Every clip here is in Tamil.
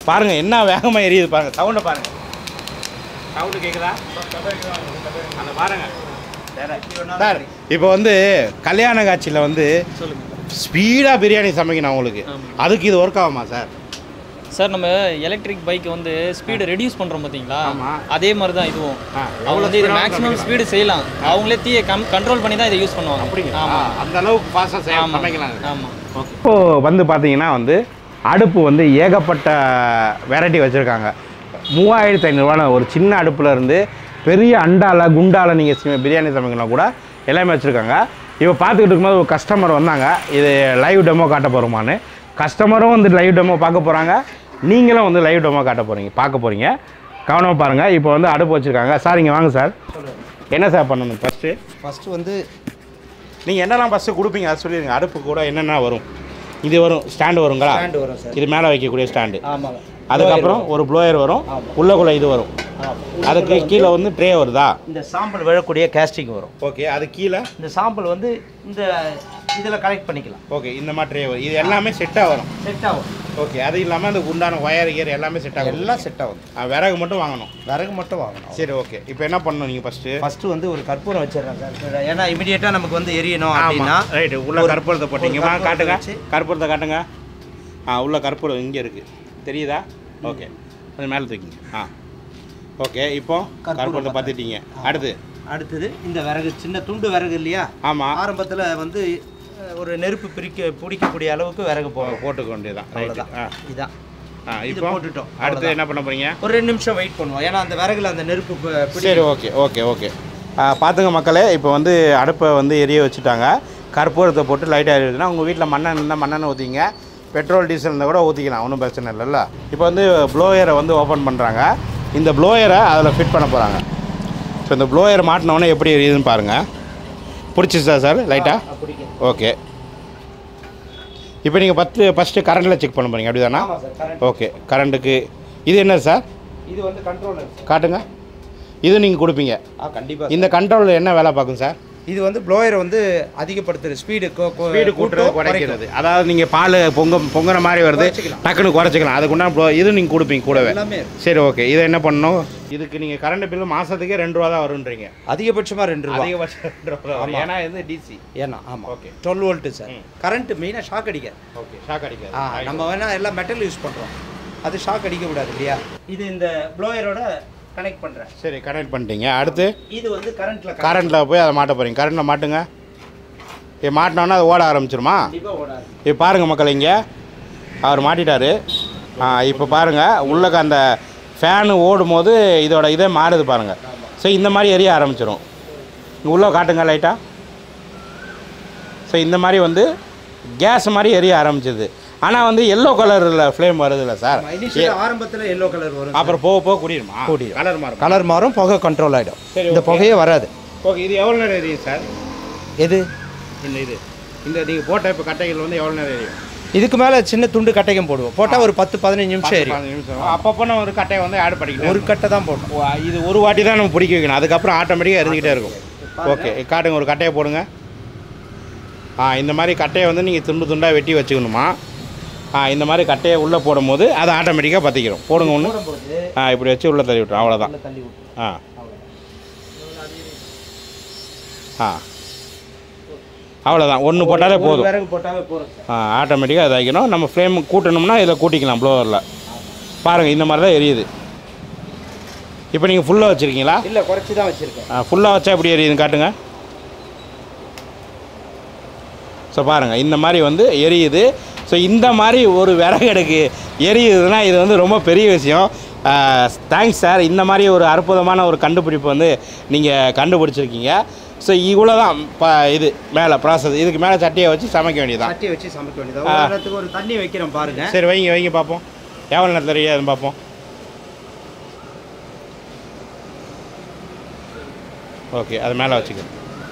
பாருங்கள் என்ன வேகமாக எரியுது பாருங்கள் சவுண்டை பாருங்கள் சவுண்டு கேட்குதா அந்த பாருங்கள் சார் இப்போ வந்து கல்யாண காட்சியில் வந்து ஸ்பீடாக பிரியாணி சமைக்கணும் அவங்களுக்கு அதுக்கு இது ஒர்க் ஆகுமா சார் சார் நம்ம எலக்ட்ரிக் பைக் வந்து ஸ்பீடு ரெடியூஸ் பண்ணுறோம் பார்த்தீங்களா ஆமா. அதே மாதிரி தான் இதுவும் ஆ, அவங்க வந்து இது மேக்ஸிமம் ஸ்பீடு செய்யலாம் அவங்களே தீயை கம் கண்ட்ரோல் பண்ணி தான் இதை யூஸ் பண்ணுவாங்க அப்படிங்களா ஆமாம் அந்த அளவுக்கு ஃபாஸ்ட்டாக ஆமாம் சமைக்கலாம் ஆமாம் இப்போ வந்து பார்த்தீங்கன்னா வந்து அடுப்பு வந்து ஏகப்பட்ட வெரைட்டி வச்சுருக்காங்க மூவாயிரத்து ஐநூறுரூவா ஒரு சின்ன அடுப்புல இருந்து பெரிய அண்டால குண்டால நீங்கள் பிரியாணி சமைக்கலாம் கூட எல்லாமே வச்சுருக்காங்க இப்போ பார்த்துக்கிட்டு இருக்கும்போது ஒரு கஸ்டமர் வந்தாங்க இது லைவ் டெமோ காட்ட போகிறோமான்னு கஸ்டமரும் வந்து லைவ் டெமோ பார்க்க போகிறாங்க நீங்களும் வந்து லைவ் டெமோ காட்ட போகிறீங்க பார்க்க போகிறீங்க கவனமாக பாருங்கள் இப்போ வந்து அடுப்பு வச்சுருக்காங்க சார் இங்கே வாங்க சார் என்ன சார் பண்ணணும் ஃபஸ்ட்டு ஃபஸ்ட்டு வந்து நீங்கள் என்னெல்லாம் ஃபஸ்ட்டு கொடுப்பீங்க அதை சொல்லிடுங்க அடுப்பு கூட என்னென்ன வரும் இது வரும் ஸ்டாண்டு வருங்களா ஸ்டாண்டு வரும் சார் இது மேலே வைக்கக்கூடிய ஸ்டாண்டு ஆமாங்க அதுக்கப்புறம் ஒரு ப்ளோயர் வரும் ஆமா. உள்ளக்குள்ள இது வரும் அதுக்கு கீழே வந்து ட்ரே வருதா இந்த சாம்பல் விழக்கூடிய கேஸ்டிங் வரும் ஓகே அது கீழே இந்த சாம்பல் வந்து இந்த இதில் கலெக்ட் பண்ணிக்கலாம் ஓகே இந்த மாதிரி ட்ரே வரும் இது எல்லாமே செட்டாக வரும் செட் ஆகும் ஓகே அது இல்லாமல் அந்த உண்டான ஒயர் கியர் எல்லாமே செட் ஆகும் எல்லாம் செட் ஆகும் ஆ, விறகு மட்டும் வாங்கணும் விறகு மட்டும் வாங்கணும் சரி ஓகே இப்போ என்ன பண்ணணும் நீங்கள் ஃபஸ்ட்டு ஃபஸ்ட்டு வந்து ஒரு கற்பூரம் வச்சிடுறேன் சார் ஏன்னா இமிடியேட்டாக நமக்கு வந்து எரியணும் ஆமாம் அப்படின்னா ரைட்டு உள்ள ஒரு- கற்பூரத்தை போட்டீங்க ஒரு வா கற்பூரத்தை காட்டுங்க வச்சு- கற்பூரத்தை காட்டுங்க ஆ உள்ள கற்பூரம் இங்கே இருக்குது தெரியுதா ஓகே அது மேலே தூக்கிங்க ஆ ஓகே இப்போ கற்பூரம் கற்பூரத்தை பார்த்துட்டீங்க அடுத்து அடுத்தது இந்த விறகு சின்ன துண்டு விறகு இல்லையா ஆமாம் ஆரம்பத்தில் வந்து அஹ், ஒரு நெருப்பு பிரிக்க பிடிக்கக்கூடிய அளவுக்கு விறகு போகும் போட்டுக்க வேண்டியதான் ரைட்டு அவ்வளோதான் ஆ இதான் ஆ இது இப்போ போட்டுட்டோம் அடுத்து அவ்வளவுதான். என்ன பண்ண போறீங்க ஒரு ரெண்டு நிமிஷம் வெயிட் பண்ணுவோம் ஏன்னா அந்த விறகுல அந்த நெருப்பு பி- பிடி- சரி ஓகே ஓகே ஓகே பார்த்துங்க மக்களே இப்போ வந்து அடுப்பை வந்து எரிய வச்சுட்டாங்க கற்பூரத்தை போட்டு லைட்டாக எரியுதுன்னா உங்கள் வீட்டில் மண்ணெண்ணெய் இருந்தால் மண்ணெண்ணெய் ஊற்றிங்க பெட்ரோல் டீசல் இருந்தால் கூட ஊற்றிக்கலாம் ஒன்றும் பிரச்சனை இல்லைல்ல இப்போ வந்து ப்ளோயரை வந்து ஓப்பன் பண்ணுறாங்க இந்த ப்ளோயரை அதில் ஃபிட் பண்ண போகிறாங்க ஸோ இந்த ப்ளோயர் மாட்டினோடனே எப்படி எரியுதுன்னு பாருங்கள் பிடிச்சிச்சா சார் லைட்டாக ஆ, பிடிக்கும் ஓகே இப்போ நீங்கள் பத்து ஃபஸ்ட்டு கரண்ட்டில் செக் பண்ண போகிறீங்க அப்படி தானே ஆமாம் சார் கரெக்ட் ஓகே கரண்ட்டுக்கு இது என்ன சார் இது வந்து கண்ட்ரோலர் காட்டுங்க இது நீங்கள் கொடுப்பீங்க ஆ கண்டிப்பாக இந்த கண்ட்ரோலில் என்ன வேலை பார்க்கும் சார் இது வந்து ப்ளோயரை வந்து அதிகப்படுத்துறது ஸ்பீடு ஸ்பீடு கூட்டுறது குறைக்கிறது அதாவது நீங்கள் பால் பொங்க பொங்குற மாதிரி வருது குறைச்சிக்கலாம். டக்குன்னு குறைச்சிக்கலாம் அதுக்குன்னா ப்ளோ இது நீங்கள் கொடுப்பீங்க கூடவே எல்லாமே இருக்கு. சரி ஓகே இதை என்ன பண்ணணும் இதுக்கு நீங்கள் கரண்ட் பில்லு மாதத்துக்கே ரெண்டு ரூபா தான் வருன்றீங்க அதிகபட்சமாக ரெண்டு ரூபா அதிகபட்சம் ரெண்டு ரூபா தான் வரும். ஏன்னா இது டிசி ஏன்னா ஆமாம் Okay. Twelve volt sir current மெயினாக ஷாக் அடிக்க ஓகே ஷாக் அடிக்காது ஆ நம்ம வேணால் எல்லாம் மெட்டல் யூஸ் பண்ணுறோம் அது ஷாக் அடிக்க கூடாது இல்லையா இது இந்த ப்ளோயரோட கனெக்ட் பண்ணுறேன் சரி கனெக்ட் பண்ணிட்டீங்க அடுத்து இது வந்து கரண்ட்டில் கரண்ட்டில் போய் அதை மாட்ட போகிறீங்க கரண்ட்டில் மாட்டுங்க இது மாட்டினோன்னா அது ஓட ஆரம்பிச்சிருமா கண்டிப்பாக ஓடாது இப்போ பாருங்கள் மக்கள் இங்கே அவர் மாட்டிட்டாரு ஆ இப்போ பாருங்கள் உள்ளக்க அந்த ஃபேனு ஓடும் போது இதோட இதே மாறுது பாருங்கள் ஸோ இந்த மாதிரி எரிய ஆரம்பிச்சிடும் இங்கே உள்ளே காட்டுங்க லைட்டாக ஸோ இந்த மாதிரி வந்து கேஸ் மாதிரி எரிய ஆரம்பிச்சிது ஆனால் வந்து எல்லோ கலரில் ஃப்ளேம் வருதுல்ல சார் இனிஷியல் ஆரம்பத்தில் எல்லோ கலர் வரும் அப்புறம் போக போக கூடிருமா கூடிரும். கலர் மாறும் கலர் மாறும் புகை கண்ட்ரோல் ஆகிடும் சரி, இந்த okay. புகையே வராது ஓகே இது எவ்வளோ நேரம் எரியும் சார் எது இந்த இது இந்த நீங்கள் போட்ட இப்போ கட்டைகள் வந்து எவ்வளோ நேரம் எரியும் இதுக்கு மேலே சின்ன துண்டு கட்டைக்கும் போடுவோம் போட்டால் ஒரு பத்து பதினஞ்சு நிமிஷம் பத்து, ஏறியும் பதினஞ்சு நிமிஷம் அப்பப்போ நம்ம ஒரு கட்டையை வந்து ஆட் பண்ணிக்கணும் ஒரு கட்டை தான் போடணும் ஓ, இது ஒரு வாட்டி தான் நம்ம பிடிக்க வைக்கணும் அதுக்கப்புறம் ஆட்டோமேட்டிக்காக எரிஞ்சிக்கிட்டே இருக்கும் ஓகே காட்டுங்க ஒரு கட்டையை போடுங்க ஆ இந்த மாதிரி கட்டையை வந்து நீங்கள் துண்டு துண்டாக வெட்டி வச்சுக்கணுமா ஆ இந்த மாதிரி கட்டையை உள்ளே போடும்போது அது ஆட்டோமேட்டிக்காக பற்றிக்கிறோம் போடுங்க ஒன்று போடும்போது ஆ இப்படி வச்சு உள்ளே தள்ளி விட்டுரும் அவ்வளோதான் உள்ள தள்ளி விட்டு ஆ ஆ அவ்வளோதான் ஒன்று போட்டாலே போதும் விறகு போட்டாவே போதும் சார் ஆ ஆட்டோமேட்டிக்காக இதாக்கணும் நம்ம ஃப்ளேம் கூட்டணும்னா இதில் கூட்டிக்கலாம் ப்ளோவரில் பாருங்கள் இந்த மாதிரி தான் எரியுது இப்போ நீங்கள் ஃபுல்லாக வச்சுருக்கீங்களா இல்லை குறைச்சி தான் வச்சுருக்கேன் ஃபுல்லாக வச்சா எப்படி எரியுதுன்னு காட்டுங்க ஸோ பாருங்கள் இந்த மாதிரி வந்து எரியுது ஸோ இந்த மாதிரி ஒரு விறகடுக்கு எரியுதுன்னா இது வந்து ரொம்ப பெரிய விஷயம் தேங்க்ஸ் சார் இந்த மாதிரி ஒரு அற்புதமான ஒரு கண்டுபிடிப்பு வந்து நீங்கள் கண்டுபிடிச்சிருக்கீங்க ஸோ இவ்வளோ தான் ப இது மேலே ப்ராசஸ் இதுக்கு மேலே சட்டியை வச்சு சமைக்க வேண்டியதுதான் சட்டி வச்சு சமைக்க வேண்டியது ஆ. உதாரணத்துக்கு ஒரு தண்ணி வைக்கிறோம் பாருங்க சரி வைங்க வைங்க பார்ப்போம் எவ்வளோ நேரத்தில் தெரியாதுன்னு பார்ப்போம் ஓகே அது மேலே வச்சுக்கிறேன்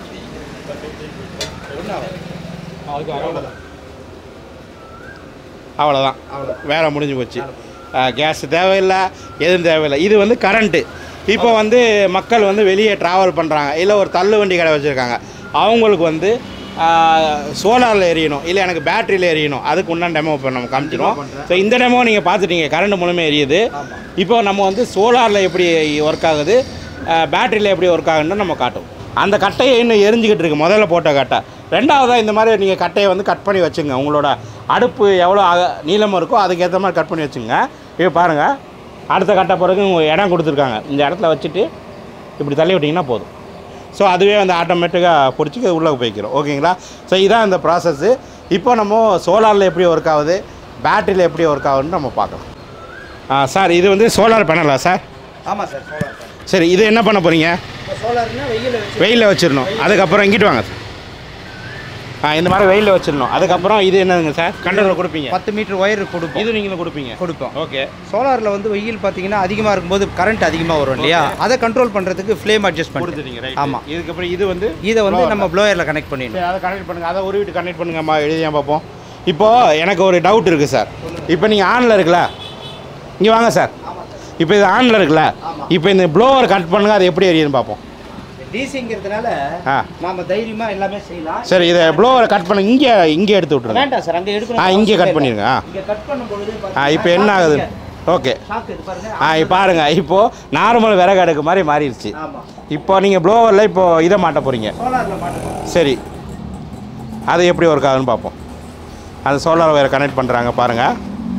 அவ்வளோதான் வேலை முடிஞ்சு போச்சு கேஸ் தேவையில்லை எதுவும் தேவையில்லை இது வந்து கரண்ட்டு இப்போ வந்து மக்கள் வந்து வெளியே ட்ராவல் பண்ணுறாங்க இல்லை ஒரு தள்ளு வண்டி கடை வச்சுருக்காங்க அவங்களுக்கு வந்து சோலாரில் எரியணும் இல்லை எனக்கு பேட்டரியில் எரியணும் அதுக்கு உண்டான டெமோ இப்போ நம்ம காமிச்சிடும் ஸோ இந்த டெமோ நீங்கள் பார்த்துட்டீங்க கரண்ட் மூலமே எரியுது இப்போ நம்ம வந்து சோலாரில் எப்படி ஒர்க் ஆகுது பேட்டரியில் எப்படி ஒர்க் ஆகுதுன்னு நம்ம காட்டும் அந்த கட்டையை இன்னும் எரிஞ்சுக்கிட்டு இருக்கு முதல்ல போட்ட கட்டை ரெண்டாவதாக இந்த மாதிரி நீங்கள் கட்டையை வந்து கட் பண்ணி வச்சுங்க உங்களோட அடுப்பு எவ்வளோ அக- நீளமாக இருக்கோ அதுக்கேற்ற மாதிரி கட் பண்ணி வச்சுங்க இப்போ பாருங்கள் அடுத்த கட்டை பிறகு உங்களுக்கு இடம் கொடுத்துருக்காங்க இந்த இடத்துல வச்சுட்டு இப்படி தள்ளி விட்டிங்கன்னா போதும் ஸோ அதுவே வந்து ஆட்டோமேட்டிக்காக பிடிச்சி உள்ளே போய்க்கிறோம் ஓகேங்களா ஸோ இதான் இந்த ப்ராசஸ்ஸு இப்போ நம்ம சோலாரில் எப்படி ஒர்க் ஆகுது பேட்டரியில் எப்படி ஒர்க் ஆகுதுன்னு நம்ம பார்க்கலாம் ஆ சார் இது வந்து சோலார் பேனலா சார் ஆமாம் சார் சோலார் சரி இது என்ன பண்ண போகிறீங்க இப்போ சோலார்னா வெயிலில் வச்சு வெயிலில் வச்சிடணும் அதுக்கப்புறம் இங்கிட்டு வாங்க சார் ஆ இந்த மாதிரி வெயிலில் வச்சிடணும் அதுக்கப்புறம் இது என்னதுங்க சார் கண்ட்ரோலில் கொடுப்பீங்க பத்து மீட்டர் ஒயர் கொடுப்போம் இது நீங்களும் கொடுப்பீங்க கொடுப்போம் ஓகே சோலாரில் வந்து வெயில் பார்த்தீங்கன்னா அதிகமாக இருக்கும்போது கரண்ட் அதிகமாக வரும் இல்லையா அதை கண்ட்ரோல் பண்ணுறதுக்கு ஃப்ளேம் அட்ஜஸ்ட் கொடுத்துட்டீங்க ரைட் ஆமாம் இதுக்கப்புறம் இது வந்து இதை வந்து நம்ம ப்ளோயரில் கனெக்ட் பண்ணிடணும் சரி அதை கனெக்ட் பண்ணுங்கள் அதை ஒரு வீட்டு கனெக்ட் பண்ணுங்கம்மா எழுதியா பார்ப்போம் இப்போது எனக்கு ஒரு டவுட் இருக்குது சார் இப்போ நீங்கள் ஆனில் இருக்குல்ல இங்கே வாங்க சார் இப்போ இது ஆனில் இருக்குல்ல இப்போ இந்த ப்ளோவர் கட் பண்ணுங்க அது எப்படி எரியுதுன்னு பார்ப்போம் டிசிங்கிறதுனால ஆ நாம தைரியமாக எல்லாமே செய்யலாம் சரி இதை ப்ளோவரை கட் பண்ணி இங்கே இங்கே எடுத்து விட்ருங்க வேண்டாம் சார் அங்கே எடுக்கணும் ஆ இங்கே கட் பண்ணிடுங்க ஆ இங்கே கட் பண்ணும் பொழுது ஆ இப்போ என்ன ஆகுது ஓகே ஷாக் இது பாருங்க ஆ இப்போ பாருங்க இப்போது நார்மல் விறகு அடுக்கு மாதிரி மாறிடுச்சு ஆமாம் இப்போ நீங்கள் ப்ளோவரில் இப்போ இதை மாட்ட போகிறீங்க சோலாரில் மாட்டோம் சரி அது எப்படி ஒர்க் ஆகுதுன்னு பார்ப்போம் அது சோலார் ஒயரை கனெக்ட் பண்ணுறாங்க பாருங்கள்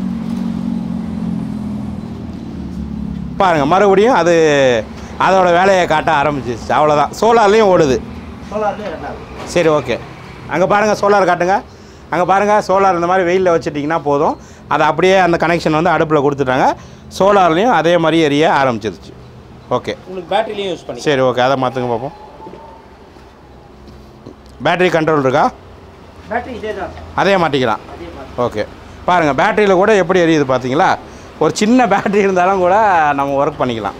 பாருங்கள் மறுபடியும் அது அதோட வேலையை காட்ட ஆரம்பிச்சிச்சு அவ்வளோதான் சோலார்லேயும் ஓடுது சோலார்லேயே ரெண்டாவது சரி ஓகே அங்கே பாருங்கள் சோலார் காட்டுங்க அங்கே பாருங்கள் சோலார் இந்த மாதிரி வெயிலில் வச்சுட்டிங்கன்னா போதும் அதை அப்படியே அந்த கனெக்ஷன் வந்து அடுப்பில் கொடுத்துட்டாங்க சோலார்லேயும் அதே மாதிரி எரிய ஆரம்பிச்சிருச்சு ஓகே உங்களுக்கு பேட்டரிலையும் யூஸ் பண்ணி சரி ஓகே அதை மாற்றுங்க பார்ப்போம் பேட்டரி கண்ட்ரோல் இருக்கா பேட்டரி இதே தான் சார் அதே மாட்டிக்கலாம் அதே மாதிரி ஓகே பாருங்கள் பேட்டரியில் கூட எப்படி எரியுது பார்த்தீங்களா ஒரு சின்ன பேட்டரி இருந்தாலும் கூட நம்ம ஒர்க் பண்ணிக்கலாம்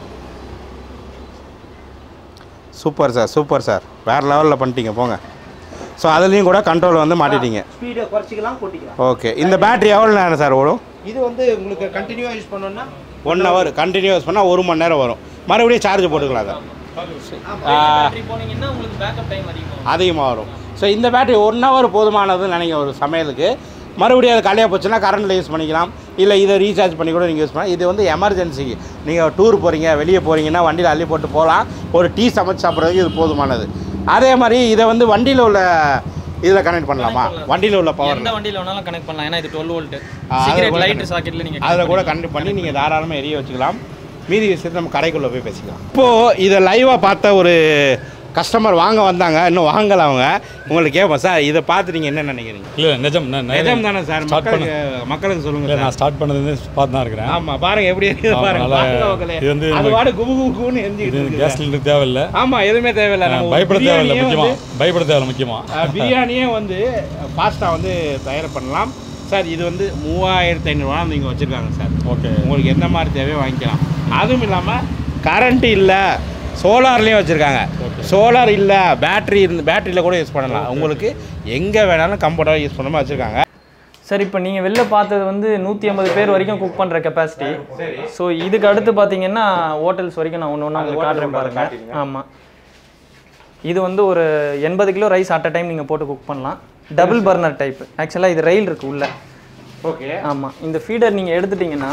சூப்பர் சார் சூப்பர் சார் வேறு லெவலில் பண்ணிட்டீங்க போங்க ஸோ அதுலேயும் கூட கண்ட்ரோல் வந்து மாட்டிட்டீங்க ஸ்பீடை குறைச்சிக்கலாம் கூட்டிக்கலாம் ஓகே இந்த பேட்டரி எவ்வளோ நேரம் சார் ஓடும் இது வந்து உங்களுக்கு கண்டினியூவாக யூஸ் பண்ணோம்னா ஒன் ஹவர் கண்டினியூஸ் பண்ணால் ஒரு மணி நேரம் வரும் மறுபடியும் சார்ஜ் போட்டுக்கலாம் சார் பேட்டரி போனீங்கன்னா உங்களுக்கு பேக்கப் டைம் அதிகம் அதிகமாக வரும் ஸோ இந்த பேட்டரி ஒன் ஹவர் போதுமானதுன்னு நினைக்கிறேன் ஒரு சமையலுக்கு மறுபடியும் அது கலையாக போச்சுன்னா கரண்ட்டில் யூஸ் பண்ணிக்கலாம் இல்லை இதை ரீசார்ஜ் பண்ணி கூட நீங்கள் யூஸ் பண்ணலாம் இது வந்து எமர்ஜென்சிக்கு நீங்கள் டூர் போகிறீங்க வெளியே போகிறீங்கன்னா வண்டியில் அள்ளி போட்டு போகலாம் ஒரு டீ சமைச்சு சாப்பிட்றதுக்கு இது போதுமானது அதே மாதிரி இதை வந்து வண்டியில் உள்ள இதில் கனெக்ட் பண்ணலாமா வண்டியில் உள்ள பவர் எந்த வண்டியில வேணாலும் கனெக்ட் பண்ணலாம் ஏன்னா இது 12 வோல்ட் ஆ, அதுல சிகரெட் கூட லைட் connect- சாக்கெட்ல நீங்க அதில் கூட கனெக்ட் பண்ணி நீங்கள் தாராளமாக எரிய வச்சுக்கலாம் மீதி விஷயத்தை நம்ம கடைக்குள்ளே போய் பேசிக்கலாம் இப்போது இதை லைவாக பார்த்த ஒரு கஸ்டமர் வாங்க வந்தாங்க இன்னும் வாங்கல அவங்க உங்களுக்கு கேட்போம் சார் இதை பார்த்து நீங்கள் என்ன நினைக்கிறீங்க இல்லை நிஜம் நான் நிறைய- நிஜம் தானே சார் Start மக்களுக்கு மக்களுக்கு சொல்லுங்க இல்லை சார் நான் ஸ்டார்ட் பண்ணது பார்த்து தான் இருக்கிறேன் ஆமா பாருங்க எப்படி இருக்குது ஆமா, பாருங்க நல்லா- பாருங்க மக்களே. இது வந்து அது வாடு குபு குபு குபுன்னு இது எரிஞ்சுக்கிட்டு கேஸ் இருக்குது. சிலிண்டர் தேவையில்லை ஆமா எதுவுமே தேவையில்லை நம்ம ஒரு பயப்பட தேவையில்லை பிரியாணியே முக்கியமாக வந்து, பயப்பட தேவையில்லை முக்கியமாக அஹ், பிரியாணியே வந்து ஃபாஸ்ட்டாக வந்து தயார் பண்ணலாம் சார் இது வந்து மூவாயிரத்தி ஐநூறுவா நீங்கள் வச்சுருக்காங்க சார் ஓகே உங்களுக்கு எந்த மாதிரி தேவையோ வாங்கிக்கலாம் அதுவும் இல்லாமல் கரண்ட் இல்லை சோலார்லேயும் வச்சுருக்காங்க சோலார் இல்லை பேட்டரி இருந்து பேட்டரியில் கூட யூஸ் பண்ணலாம் உங்களுக்கு எங்கே வேணாலும் கம்ஃபர்டபுளாக யூஸ் பண்ணாமல் வச்சுருக்காங்க சார் இப்போ நீங்கள் வெளில பார்த்தது வந்து நூற்றி ஐம்பது பேர் வரைக்கும் குக் பண்ணுற கெப்பாசிட்டி ஸோ இதுக்கு அடுத்து பார்த்தீங்கன்னா ஹோட்டல்ஸ் வரைக்கும் நான் ஒன்று ஒன்றா உங்களுக்கு காட்டுறேன் பாருங்க ஆமாம் இது வந்து ஒரு எண்பது kilo rice at a time நீங்கள் போட்டு குக் பண்ணலாம் டபுள் பர்னர் டைப் ஆக்சுவலாக இது ரயில் இருக்குது உள்ள ஓகே ஆமாம் இந்த ஃபீடர் நீங்கள் எடுத்துட்டிங்கன்னா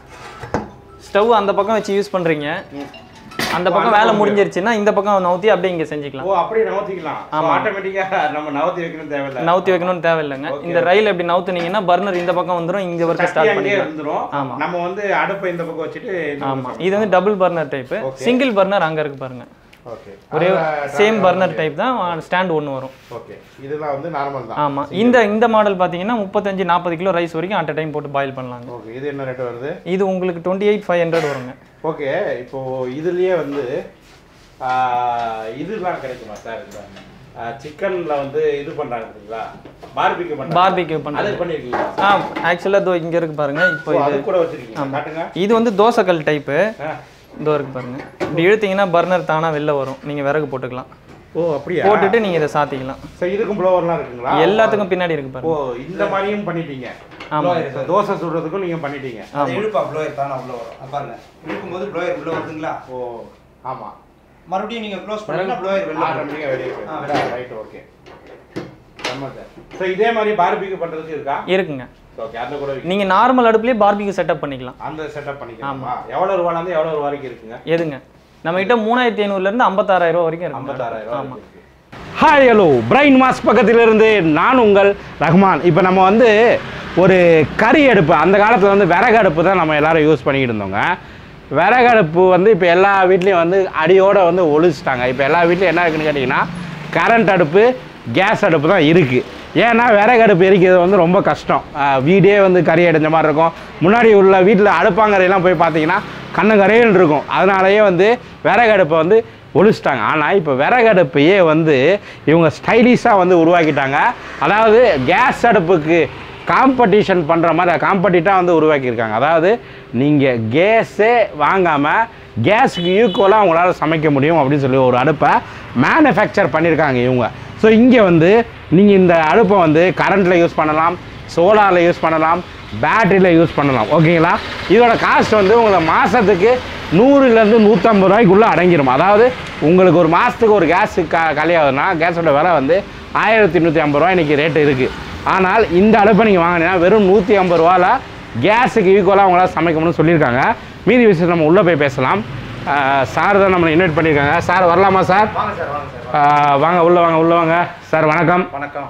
ஸ்டவ் அந்த பக்கம் வச்சு யூஸ் பண்ணுறீங்க அந்த பக்கம் வேலை முடிஞ்சிருச்சுன்னா இந்த பக்கம் நவுத்தி அப்படியே இங்கே செஞ்சுக்கலாம் ஓ அப்படியே நவத்திக்கலாம் ஆமா. ஆட்டோமேட்டிக்காக நம்ம நவத்தி வைக்கணும் தேவையில்லை நவுத்தி வைக்கணும்னு தேவையில்லைங்க இந்த ரயில் எப்படி நவுத்துனீங்கன்னா பர்னர் இந்த பக்கம் வந்துடும் இங்கே வரைக்கும் சட்டி ஸ்டார்ட் அங்கேயே பண்ணிக்கலாம் இருந்துரும் ஆமா. நம்ம வந்து அடுப்பை இந்த பக்கம் வச்சுட்டு இந்த பக்கம் ஆமாம் இது வந்து double burner type Okay. Single burner அங்கே இருக்கு பாருங்க ஓகே ஒரே சேம் பர்னர் டைப் தான் ஸ்டாண்ட் ஒன்று வரும் ஓகே இதெல்லாம் வந்து நார்மல் தான் ஆமாம் இந்த இந்த மாடல் பார்த்தீங்கன்னா முப்பத்தஞ்சு நாற்பது கிலோ ரைஸ் வரைக்கும் அட் டைம் போட்டு பாயில் பண்ணலாங்க ஓகே இது என்ன ரேட் வருது இது உங்களுக்கு டுவெண்ட்டி எயிட் ஃபைவ் ஹண்ட்ரட் வருங்க ஓகே இப்போ இதுலயே வந்து ஆ, இதெல்லாம் கிடைக்குமா சார் இந்த சிக்கன்ல வந்து இது பண்றாங்க பார்த்தீங்களா பார்பிக்யூ பண்றாங்க பார்பிக்யூ அது பண்ணுறது பண்ணிருக்கீங்களா ஆ ஆக்சுவலாக இதோ இங்கே இருக்கு பாருங்க இப்போ ஓ, அது இது கூட வச்சிருக்கீங்க காட்டுங்க இது வந்து தோசைக்கல் டைப்பு ஆ. இதோ இருக்கு பாருங்க இப்படி இழுத்தீங்கன்னா பர்னர் தானாக வெளில வரும் நீங்கள் விறகு போட்டுக்கலாம் ஓ அப்படியா போட்டுட்டு நீங்கள் இதை சாத்திக்கலாம் ஸோ இதுக்கும் ப்ளோவர்லாம் இருக்குங்களா எல்லாத்துக்கும் பின்னாடி இருக்கு ஓ பாருங்க இந்த மாதிரியும் பண்ணிட்டீங்க ஆமா. So, தோசை சுடுறதுக்கும் நீங்க பண்ணிட்டீங்க அது இழுப்பா ப்ளோயர் தானே உள்ள வரும் அது பாருங்க இழுக்கும்போது ப்ளோயர் உள்ள வருதுங்களா ஓ ஆமா மறுபடியும் நீங்க க்ளோஸ் பண்ணீங்கன்னா ப்ளோயர் வெளில வரும் ஆட்டோமேட்டிக்காக வெளியே ஆ, போயிடும் ரைட் ஓகே ஸோ இதே மாதிரி பார்பிக்கு பண்ணுறதுக்கு இருக்கா இருக்குங்க ஓகே அந்த கூட விக்குது. நீங்கள் நார்மல் அடுப்புலேயே பார்பிக்யூ செட்டப் பண்ணிக்கலாம் அந்த செட்டப் பண்ணிக்கலாமா எவ்வளோ ரூபாலேருந்து எவ்வளோ ரூபா வரைக்கும் இருக்குங்க எதுங்க நம்மகிட்ட மூணாயிரத்தி ஐநூறுலேருந்து ஐம்பத்தாறாயிரம் ரூபா வரைக்கும் இருக்கு ஐம்பத்தாறாயிரம் ஆமாம் ஹாய் ஹலோ பிரைன் மாஸ் பக்கத்திலிருந்து நான் உங்கள் ரஹ்மான் இப்போ நம்ம வந்து ஒரு கறி அடுப்பு அந்த காலத்தில் வந்து விறகு அடுப்பு தான் நம்ம எல்லாரும் யூஸ் பண்ணிக்கிட்டு இருந்தோங்க விறகு அடுப்பு வந்து இப்போ எல்லா வீட்லேயும் வந்து அடியோடு வந்து ஒழிச்சிட்டாங்க இப்போ எல்லா வீட்லையும் என்ன இருக்குன்னு கேட்டிங்கன்னா கரண்ட் அடுப்பு கேஸ் அடுப்பு தான் இருக்குது ஏன்னா விறகு அடுப்பு எரிக்கிறது வந்து ரொம்ப கஷ்டம் ஆஹ் வீடே வந்து கறி அடைஞ்ச மாதிரி இருக்கும் முன்னாடி உள்ள வீட்டில் அடுப்பாங்கரையெல்லாம் போய் பார்த்தீங்கன்னா கண்ணு கரையில் இருக்கும் அதனாலேயே வந்து விறகு அடுப்பை வந்து ஒழிச்சிட்டாங்க ஆனால் இப்போ விறகு அடுப்பையே வந்து இவங்க ஸ்டைலிஷாக வந்து உருவாக்கிட்டாங்க அதாவது கேஸ் அடுப்புக்கு காம்படிஷன் பண்ணுற மாதிரி காம்படிட்டாக வந்து உருவாக்கியிருக்காங்க அதாவது நீங்கள் கேஸே வாங்காமல் கேஸுக்கு ஈக்குவலாக அவங்களால சமைக்க முடியும் அப்படின்னு சொல்லி ஒரு அடுப்பை மேனுஃபேக்சர் பண்ணியிருக்காங்க இவங்க ஸோ இங்கே வந்து நீங்கள் இந்த அடுப்பை வந்து கரண்ட்டில் யூஸ் பண்ணலாம் சோலாரில் யூஸ் பண்ணலாம் பேட்டரியில் யூஸ் பண்ணலாம் ஓகேங்களா இதோட காஸ்ட் வந்து உங்களை மாதத்துக்கு நூறுலேருந்து நூற்றம்பது ரூபாய்க்குள்ளே அடங்கிடும் அதாவது உங்களுக்கு ஒரு மாதத்துக்கு ஒரு கேஸ் க காலியாகுதுன்னா கேஸோட விலை வந்து ஆயிரத்தி நூற்றி ஐம்பது ரூபா இன்றைக்கி ரேட்டு இருக்குது ஆனால் இந்த அடுப்பை நீங்கள் வாங்கினீங்கன்னா வெறும் நூற்றி ஐம்பது ரூபாவில் கேஸுக்கு ஈக்குவலாக அவங்களால சமைக்கணும்னு சொல்லியிருக்காங்க மீதி விஷயம் நம்ம உள்ளே போய் பேசலாம் சார் தான் நம்மளை இன்வைட் பண்ணியிருக்காங்க சார் வரலாமா சார் வாங்க சார் வாங்க சார் வாங்க உள்ளே வாங்க உள்ளே வாங்க சார் வணக்கம் வணக்கம்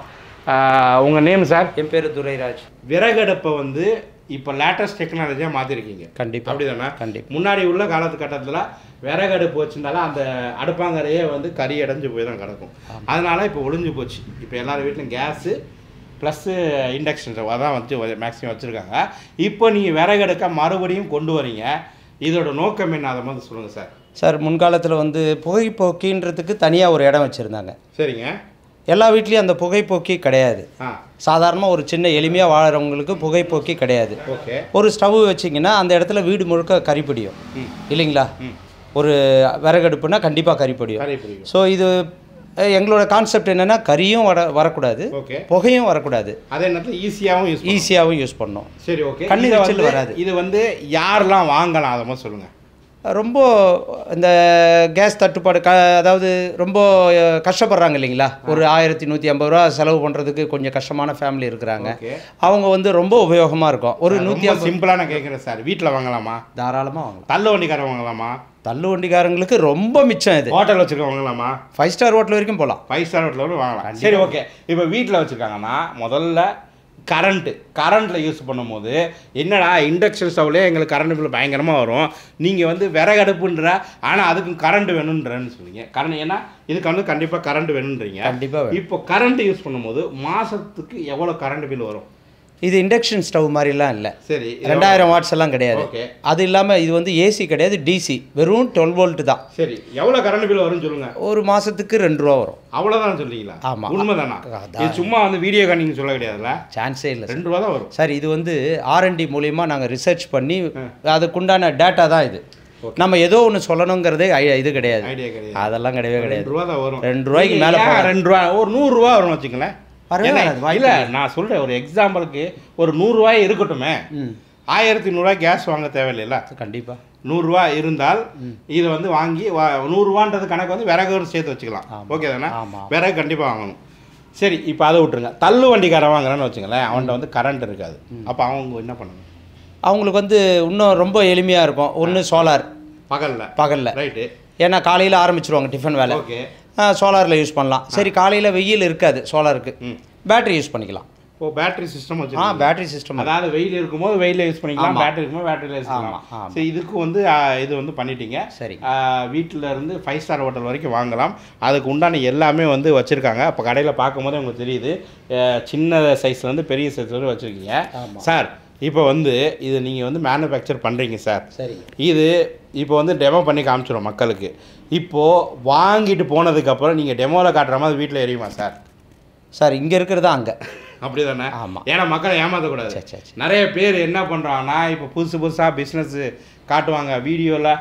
உங்கள் நேம் சார் என் பேர் துரைராஜ் விறகடுப்பை வந்து இப்போ லேட்டஸ்ட் டெக்னாலஜியாக மாற்றிருக்கீங்க கண்டிப்பா. அப்படிதானே கண்டிப்பா. முன்னாடி உள்ள காலத்துக்கட்டத்தில் விறகடுப்பு வச்சிருந்தாலும் அந்த அடுப்பாங்கரையே வந்து கறி அடைஞ்சு போய் தான் கிடக்கும் அதனால இப்போ ஒளிஞ்சு போச்சு இப்போ எல்லார் வீட்லையும் கேஸு ப்ளஸ்ஸு இண்டக்ஷன் ஸ்டவ் அதான் வச்சு மேக்ஸிமம் வச்சுருக்காங்க இப்போ நீங்கள் விறகடுக்க மறுபடியும் கொண்டு வரீங்க இதோட நோக்கம் என்ன அதை மாதிரி சொல்லுங்கள் சார் சார் முன்காலத்தில் வந்து புகைப்போக்கின்றதுக்கு தனியாக ஒரு இடம் வச்சுருந்தாங்க சரிங்க எல்லா வீட்லேயும் அந்த புகைப்போக்கி கிடையாது ஆ சாதாரணமாக ஒரு சின்ன எளிமையாக வாழறவங்களுக்கு புகைப்போக்கி கிடையாது ஓகே ஒரு ஸ்டவ் வச்சிங்கன்னா அந்த இடத்துல வீடு முழுக்க கரிப்பிடியும் ம். இல்லைங்களா ம். ஒரு விறகடுப்புனா கண்டிப்பாக கரிப்பிடியும் கறி புரியும் ஸோ இது அஹ், எங்களோட கான்செப்ட் என்னென்னா கரியும் வர வரக்கூடாது ஓகே புகையும் வரக்கூடாது அதே நேரத்தில் ஈஸியாகவும் யூஸ் ஈஸியாகவும் யூஸ் பண்ணோம் சரி ஓகே கண்ணு இதை எரிச்சல் வந்து- வராது. இது வந்து யாரெல்லாம் வாங்கலாம் அதை மாதிரி சொல்லுங்கள் ரொம்ப இந்த கேஸ் தட்டுப்பாடு க அதாவது ரொம்ப அஹ், கஷ்டப்படுறாங்க இல்லைங்களா ஒரு ஆயிரத்தி நூற்றி ஐம்பது ரூபா செலவு பண்ணுறதுக்கு கொஞ்சம் கஷ்டமான ஃபேமிலி இருக்கிறாங்க ஓகே அவங்க வந்து ரொம்ப உபயோகமாக இருக்கும் ஒரு நூற்றி ரொம்ப ஐம்பது சிம்பிளா நான் கேட்குறேன் சார் வீட்டில் வாங்கலாமா தாராளமாக வாங்கலாம் தள்ளு வண்டிக்காரன் வாங்கலாமா தள்ளு வண்டிக்காரங்களுக்கு ரொம்ப மிச்சம் இது ஹோட்டல் வச்சிருக்க வாங்கலாமா ஃபைவ் ஸ்டார் ஹோட்டல் வரைக்கும் போகலாம் ஃபைவ் ஸ்டார் ஹோட்டலில் கூட வாங்கலாம் சரி ஓகே இப்போ வீட்டில் வச்சுருக்காங்கன்னா முதல்ல கரண்ட்டு கரண்ட்டில் யூஸ் பண்ணும்போது என்னடா இண்டக்ஷன் ஸ்டவ்லேயே எங்களுக்கு கரண்ட் பில் பயங்கரமாக வரும் நீங்கள் வந்து விறகடுப்புன்ற ஆனால் அதுக்கும் கரண்ட் வேணுன்றன்னு சொல்லுவீங்க கரண்ட் ஏன்னா இதுக்கு வந்து கண்டிப்பாக கரண்ட் வேணுன்றீங்க கண்டிப்பாக வேணும் இப்போ கரண்ட் யூஸ் பண்ணும்போது மாதத்துக்கு எவ்வளோ கரண்ட் பில் வரும் இது இண்டக்ஷன் ஸ்டவ் மாதிரிலாம் இல்லை சரி இது ரெண்டாயிரம் வாட்ஸ் எல்லாம் கிடையாது ஓகே அது இல்லாமல் இது வந்து ஏசி கிடையாது டிசி வெறும் டுவெல் வோல்ட் தான் சரி எவ்வளோ கரண்ட் பில் வரும்னு சொல்லுங்க ஒரு மாதத்துக்கு ரெண்டு ரூபா வரும் அவ்வளோதான் சொல்றீங்களா ஆமா. உண்மைதானா அதான். இது சும்மா வந்து வீடியோ கானிங் சொல்ல கிடையாதுல்ல சான்ஸே இல்லை ரெண்டு ரூபா தான் வரும் சார் இது வந்து ஆர்என்டி மூலியமா நாங்கள் ரிசர்ச் பண்ணி அதுக்குண்டான டேட்டா தான் இது நம்ம ஏதோ ஒன்று சொல்லணுங்கிறதே ஐ- இது கிடையாது ஐடியா கிடையாது அதெல்லாம் கிடையவே கிடையாது ரெண்டு ரூபா தான் வரும் ரெண்டு ரூபாய்க்கு நீங்க மேல ஏன் போகாது. ரெண்டு ரூபா ஒரு நூறு ரூபா வரும்னு வச்சுங்களேன் வரவே ஏன்னா, வராது, வாய்ப்பு இல்ல நான் சொல்றேன் ஒரு எக்ஸாம்பிளுக்கு ஒரு நூறுரூவாய் இருக்கட்டுமே ம் ஆயிரத்தி நூறுரூவா கேஸ் வாங்க தேவையில்லைல்ல கண்டிப்பாக நூறுரூவா இருந்தால் இதை வந்து வாங்கி வா- நூறுரூவான்றது கணக்கு வந்து விறகு சேர்த்து வச்சுக்கலாம் ஆமா. ஓகே தானே ஆமா. விறகு கண்டிப்பாக வாங்கணும் சரி இப்போ அதை விட்டுருங்க தள்ளு வண்டிக்காரன் வாங்குறான்னு வச்சுங்களேன் அவன்கிட்ட வந்து கரண்ட் இருக்காது அப்போ அவங்க என்ன பண்ணணும் அவங்களுக்கு வந்து இன்னும் ரொம்ப எளிமையாக இருக்கும் ஒன்று சோலார் பகல்ல பகலில் ரைட்டு ஏன்னா காலையில் ஆரம்பிச்சிருவாங்க டிஃபன் வேலை ஓகே சோலாரில் யூஸ் பண்ணலாம் சரி காலையில் வெயில் இருக்காது சோலாருக்கு ம் பேட்டரி யூஸ் பண்ணிக்கலாம் ஓ பேட்டரி சிஸ்டம் ஆ வச்சு பேட்டரி சிஸ்டம் அதாவது வெயில் இருக்கும்போது வெயில யூஸ் பண்ணிக்கலாம் ஆமா. பேட்டரி இருக்கும்போது பேட்டரியில் யூஸ் ஆமா, பண்ணலாம் ஆமா. சரி இதுக்கு வந்து ஆ, இது வந்து பண்ணிட்டீங்க சரி வீட்டில் இருந்து ஃபைவ் ஸ்டார் ஹோட்டல் வரைக்கும் வாங்கலாம் அதுக்கு உண்டான எல்லாமே வந்து வச்சுருக்காங்க அப்போ கடையில் பார்க்கும்போது உங்களுக்கு தெரியுது அஹ், சின்ன சைஸ்லேருந்து பெரிய சைஸ் வரை வச்சுருக்கீங்க ஆமா. சார் இப்போ வந்து இது நீங்கள் வந்து மேனுஃபேக்சர் பண்ணுறீங்க சார் சரி இது இப்போ வந்து டெமோ பண்ணி காமிச்சிடும் மக்களுக்கு இப்போது வாங்கிட்டு போனதுக்கப்புறம் நீங்கள் டெமோவில் காட்டுற மாதிரி வீட்டில் எரியுமா சார் சார் இங்கே இருக்கிறது அங்கே அப்படி தானே ஆமாம் ஏன்னா மக்களை ஏமாற்றக்கூடாது சரி சரி சரி. நிறைய பேர் என்ன பண்ணுறாங்கன்னா இப்போ புதுசு புதுசாக பிஸ்னஸ் காட்டுவாங்க வீடியோவில்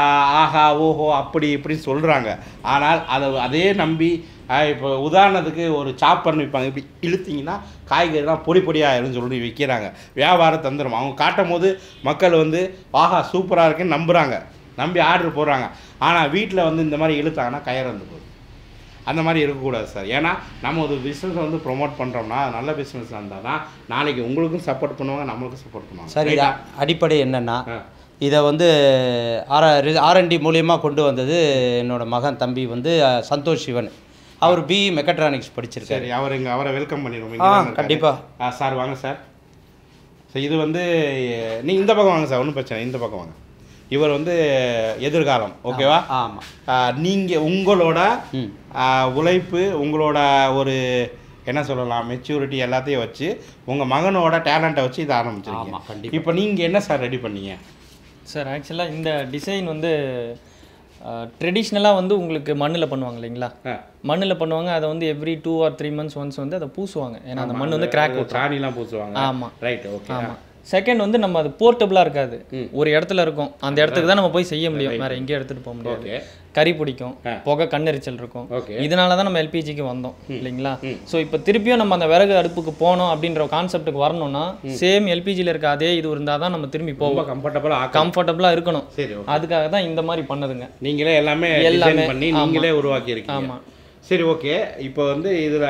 ஆஹா ஓஹோ அப்படி இப்படி சொல்கிறாங்க ஆனால் அதை அதே நம்பி ஆஹ், இப்போ உதாரணத்துக்கு ஒரு சாப்பர்னு விற்பாங்க இப்படி இழுத்தீங்கன்னா காய்கறிலாம் பொடி பொடியாயிருன்னு சொல்லி விற்கிறாங்க வியாபாரம் தந்துடும் அவங்க காட்டும் போது மக்கள் வந்து ஆஹா சூப்பராக இருக்குன்னு நம்புகிறாங்க நம்பி ஆர்டர் போடுறாங்க ஆனால் வீட்டில் வந்து இந்த மாதிரி இழுத்தாங்கன்னா கயிறு வந்து போகுது அந்த மாதிரி இருக்கக்கூடாது சார் ஏன்னா நம்ம ஒரு பிஸ்னஸை வந்து ப்ரொமோட் பண்ணுறோம்னா அது நல்ல பிஸ்னஸ் இருந்தால் தான் நாளைக்கு உங்களுக்கும் சப்போர்ட் பண்ணுவாங்க நம்மளுக்கும் சப்போர்ட் பண்ணுவாங்க சார் இது அடிப்படை என்னென்னா ஆ. இதை வந்து ஆர் ஆர்என்டி மூலியமாக கொண்டு வந்தது என்னோட மகன் தம்பி வந்து அஹ், சந்தோஷ் சிவன் அவர் பிஇ மெக்கட்ரானிக்ஸ் படிச்சிருக்காரு சரி அவர் இங்கே அவரை வெல்கம் பண்ணிடுவோம் ஆ, இங்கே தான் கண்டிப்பா. இருக்காரு. ஆ சார் வாங்க சார் ஸோ இது வந்து நீ இந்த பக்கம் வாங்க சார் ஒன்றும் பிரச்சனை இல்லை, இந்த பக்கம் வாங்க இவர் வந்து எதிர்காலம் ஓகேவா ஆமாம் நீங்கள் உங்களோட ம் ஆ, உழைப்பு உங்களோட ஒரு என்ன சொல்லலாம் மெச்சூரிட்டி எல்லாத்தையும் வச்சு உங்கள் மகனோட டேலண்ட்டை வச்சு இதை ஆமா, ஆரம்பிச்சிருக்கீங்க கண்டிப்பா. இப்போ நீங்கள் என்ன சார் ரெடி பண்ணீங்க சார் ஆக்சுவலாக இந்த டிசைன் வந்து ட்ரெடிஷ்னலாக வந்து உங்களுக்கு மண்ணில் பண்ணுவாங்க இல்லைங்களா ஆ. மண்ணில் பண்ணுவாங்க அதை வந்து every two or three months once வந்து அதை பூசுவாங்க ஏன்னா அந்த மண் வந்து கிராக் விட்டுரும் சாணிலாம் பூசுவாங்க ஆமா. ரைட் ஓகே ஆமாம் செகண்ட் வந்து நம்ம அது போர்ட்டபுளாக இருக்காது ஒரு இடத்துல இருக்கும் அந்த இடத்துக்கு தான் நம்ம போய் செய்ய முடியும் வேற எங்கேயும் எடுத்துகிட்டு போக முடியாது ஓகே கறி பிடிக்கும் புகை கண்ணெரிச்சல் இருக்கும் ஓகே இதனால தான் நம்ம எல்பிஜிக்கு வந்தோம் இல்லைங்களா ஸோ இப்போ திருப்பியும் நம்ம அந்த விறகு அடுப்புக்கு போனோம் அப்படின்ற கான்செப்ட்டுக்கு வரணும்னா சேம் எல்பிஜியில் இருக்க அதே இது இருந்தால் தான் நம்ம திரும்பி ரொம்ப போவோம் கம்ஃபர்டபுளாக ஆக்க கம்ஃபர்டபுளாக இருக்கணும் சரி ஓகே அதுக்காக தான் இந்த மாதிரி பண்ணதுங்க நீங்களே எல்லாமே எல்லாமே, டிசைன் பண்ணி ஆமா. நீங்களே உருவாக்கி இருக்கீங்க ஆமா. சரி ஓகே இப்போ வந்து இதில்